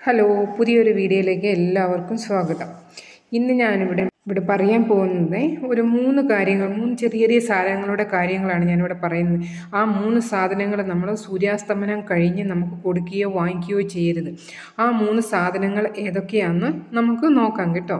hello പുതിയൊരു വീഡിയോയിലേക്ക് എല്ലാവർക്കും സ്വാഗതം ഇന്ന് ഞാനിവിടെ ഇവിടെ പറയാൻ പോകുന്നത് ഒരു മൂന്ന് കാര്യങ്ങൾ മൂന്ന് ചെറിയ ചെറിയ സാധനങ്ങളുടെ കാര്യങ്ങളാണ് ഞാനിവിടെ പറയുന്നത് ആ മൂന്ന് സാധനങ്ങൾ നമ്മൾ സൂര്യാസ്തമനം കഴിഞ്ഞ് നമുക്ക് കൊടുക്കുകയോ വാങ്ങിക്കുകയോ ചെയ്യരുത് ആ മൂന്ന് സാധനങ്ങൾ ഏതൊക്കെയാണെന്ന് നമുക്ക് നോക്കാം കേട്ടോ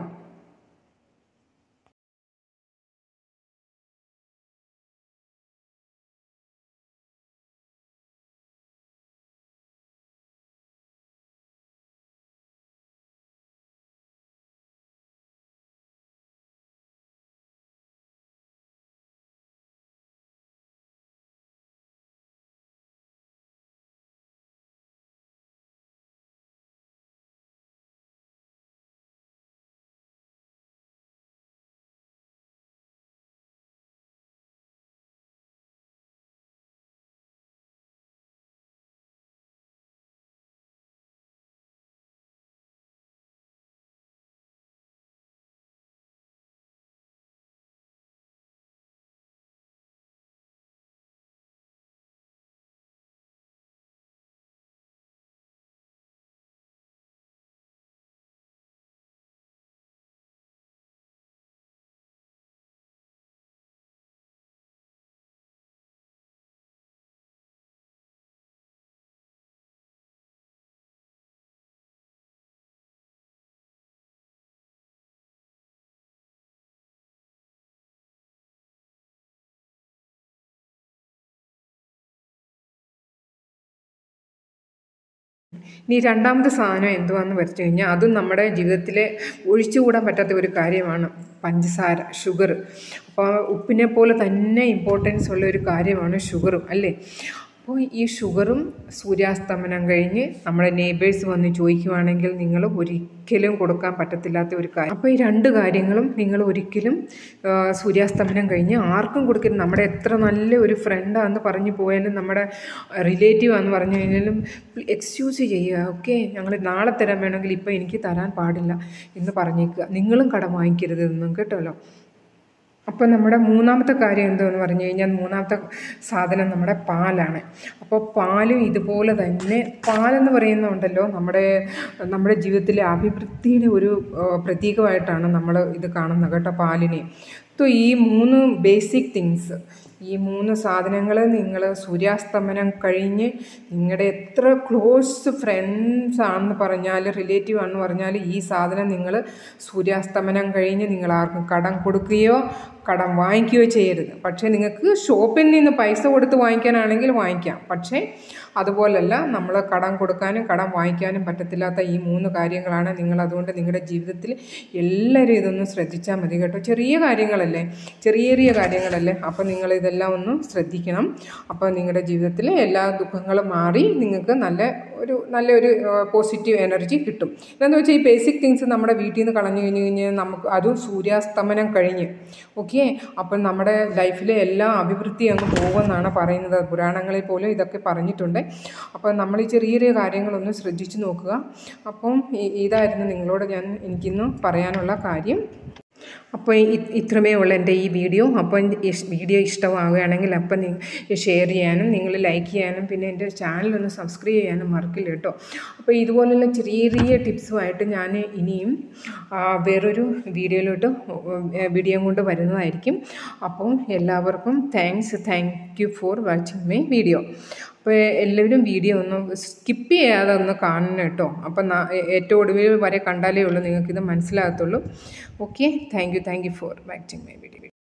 ഇനി രണ്ടാമത്തെ സാധനം എന്തുവാന്ന് വരച്ചു കഴിഞ്ഞാൽ അതും നമ്മുടെ ജീവിതത്തിലെ ഒഴിച്ചുകൂടാൻ പറ്റാത്ത ഒരു കാര്യമാണ് പഞ്ചസാര ഷുഗർ അപ്പോൾ ഉപ്പിനെ പോലെ തന്നെ ഇമ്പോർട്ടൻസ് ഉള്ള ഒരു കാര്യമാണ് ഷുഗറും അല്ലേ അപ്പോൾ ഈ ഷുഗറും സൂര്യാസ്തമനം കഴിഞ്ഞ് നമ്മുടെ നെയ്ബേഴ്സ് വന്ന് ചോദിക്കുവാണെങ്കിൽ നിങ്ങൾ ഒരിക്കലും കൊടുക്കാൻ പറ്റത്തില്ലാത്ത ഒരു കാര്യം അപ്പോൾ ഈ രണ്ട് കാര്യങ്ങളും നിങ്ങൾ ഒരിക്കലും സൂര്യാസ്തമനം കഴിഞ്ഞ് ആർക്കും കൊടുക്കരുത് നമ്മുടെ എത്ര നല്ല ഒരു ഫ്രണ്ടാന്ന് പറഞ്ഞു പോയാലും നമ്മുടെ റിലേറ്റീവ് ആണെന്ന് പറഞ്ഞു കഴിഞ്ഞാലും എക്സ്ക്യൂസ് ചെയ്യുക ഓക്കെ ഞങ്ങൾ നാളെ തരാൻ വേണമെങ്കിൽ ഇപ്പോൾ എനിക്ക് തരാൻ പാടില്ല എന്ന് പറഞ്ഞേക്കുക നിങ്ങളും കടം വാങ്ങിക്കരുത് എന്നും കേട്ടല്ലോ അപ്പോൾ നമ്മുടെ മൂന്നാമത്തെ കാര്യം എന്താണെന്ന് പറഞ്ഞു കഴിഞ്ഞാൽ മൂന്നാമത്തെ സാധനം നമ്മുടെ പാലാണ് അപ്പോൾ പാലും ഇതുപോലെ തന്നെ പാലെന്ന് പറയുന്നുണ്ടല്ലോ നമ്മുടെ നമ്മുടെ ജീവിതത്തിലെ അഭിവൃദ്ധിയുടെ ഒരു പ്രതീകമായിട്ടാണ് നമ്മൾ ഇത് കാണുന്നത് കേട്ടോ പാലിനെ സോ ഈ മൂന്ന് ബേസിക് തിങ്സ് ഈ മൂന്ന് സാധനങ്ങൾ നിങ്ങൾ സൂര്യാസ്തമനം കഴിഞ്ഞ് നിങ്ങളുടെ എത്ര ക്ലോസ് ഫ്രണ്ട്സ് ആണെന്ന് പറഞ്ഞാൽ റിലേറ്റീവ് ആണെന്ന് പറഞ്ഞാൽ ഈ സാധനം നിങ്ങൾ സൂര്യാസ്തമനം കഴിഞ്ഞ് നിങ്ങൾ ആർക്കും കടം കൊടുക്കുകയോ കടം വാങ്ങിക്കുകയോ ചെയ്യരുത് പക്ഷേ നിങ്ങൾക്ക് ഷോപ്പിൽ നിന്ന് പൈസ കൊടുത്ത് വാങ്ങിക്കാനാണെങ്കിൽ വാങ്ങിക്കാം പക്ഷേ അതുപോലല്ല നമ്മൾ കടം കൊടുക്കാനും കടം വാങ്ങിക്കാനും പറ്റത്തില്ലാത്ത ഈ മൂന്ന് കാര്യങ്ങളാണ് നിങ്ങൾ അതുകൊണ്ട് നിങ്ങളുടെ ജീവിതത്തിൽ എല്ലാവരും ഇതൊന്ന് ശ്രദ്ധിച്ചാൽ മതി കേട്ടോ ചെറിയ കാര്യങ്ങളല്ലേ ചെറിയ ചെറിയ കാര്യങ്ങളല്ലേ അപ്പോൾ നിങ്ങൾ ഇതെല്ലാം ഒന്ന് ശ്രദ്ധിക്കണം അപ്പോൾ നിങ്ങളുടെ ജീവിതത്തിൽ എല്ലാ ദുഃഖങ്ങളും മാറി നിങ്ങൾക്ക് നല്ല ഒരു നല്ലൊരു പോസിറ്റീവ് എനർജി കിട്ടും എന്താണെന്ന് വെച്ചാൽ ഈ ബേസിക് തിങ്സ് നമ്മുടെ വീട്ടിൽ നിന്ന് കളഞ്ഞു കഴിഞ്ഞ് കഴിഞ്ഞാൽ നമുക്ക് അതും സൂര്യാസ്തമനം കഴിഞ്ഞ് ഓക്കെ അപ്പം നമ്മുടെ ലൈഫിലെ എല്ലാ അഭിവൃദ്ധി അങ്ങ് പോകുമെന്നാണ് പറയുന്നത് പുരാണങ്ങളിൽ പോലും ഇതൊക്കെ പറഞ്ഞിട്ടുണ്ട് അപ്പോൾ നമ്മൾ ഈ ചെറിയ ചെറിയ കാര്യങ്ങളൊന്ന് ശ്രദ്ധിച്ചു നോക്കുക അപ്പം ഇതായിരുന്നു നിങ്ങളോട് ഞാൻ എനിക്കിന്ന് പറയാനുള്ള കാര്യം അപ്പോൾ ഇത്രമേ ഉള്ളൂ എൻ്റെ ഈ വീഡിയോ അപ്പം വീഡിയോ ഇഷ്ടമാവുകയാണെങ്കിൽ അപ്പം ഷെയർ ചെയ്യാനും നിങ്ങൾ ലൈക്ക് ചെയ്യാനും പിന്നെ എൻ്റെ ചാനലൊന്ന് സബ്സ്ക്രൈബ് ചെയ്യാനും മറക്കില്ല കേട്ടോ അപ്പോൾ ഇതുപോലുള്ള ചെറിയ ചെറിയ ടിപ്സുമായിട്ട് ഞാൻ ഇനിയും വേറൊരു വീഡിയോയിലോട്ട് വീഡിയോ കൊണ്ട് വരുന്നതായിരിക്കും അപ്പം എല്ലാവർക്കും thanks thank you for watching my video അപ്പോൾ എല്ലാവരും വീഡിയോ ഒന്ന് സ്കിപ്പ് ചെയ്യാതെ ഒന്ന് കാണണം കേട്ടോ അപ്പം ഏറ്റവും ഒടുവിൽ വരെ കണ്ടാലേ ഉള്ളൂ നിങ്ങൾക്കിത് മനസ്സിലാകത്തുള്ളൂ okay thank you thank you for watching my video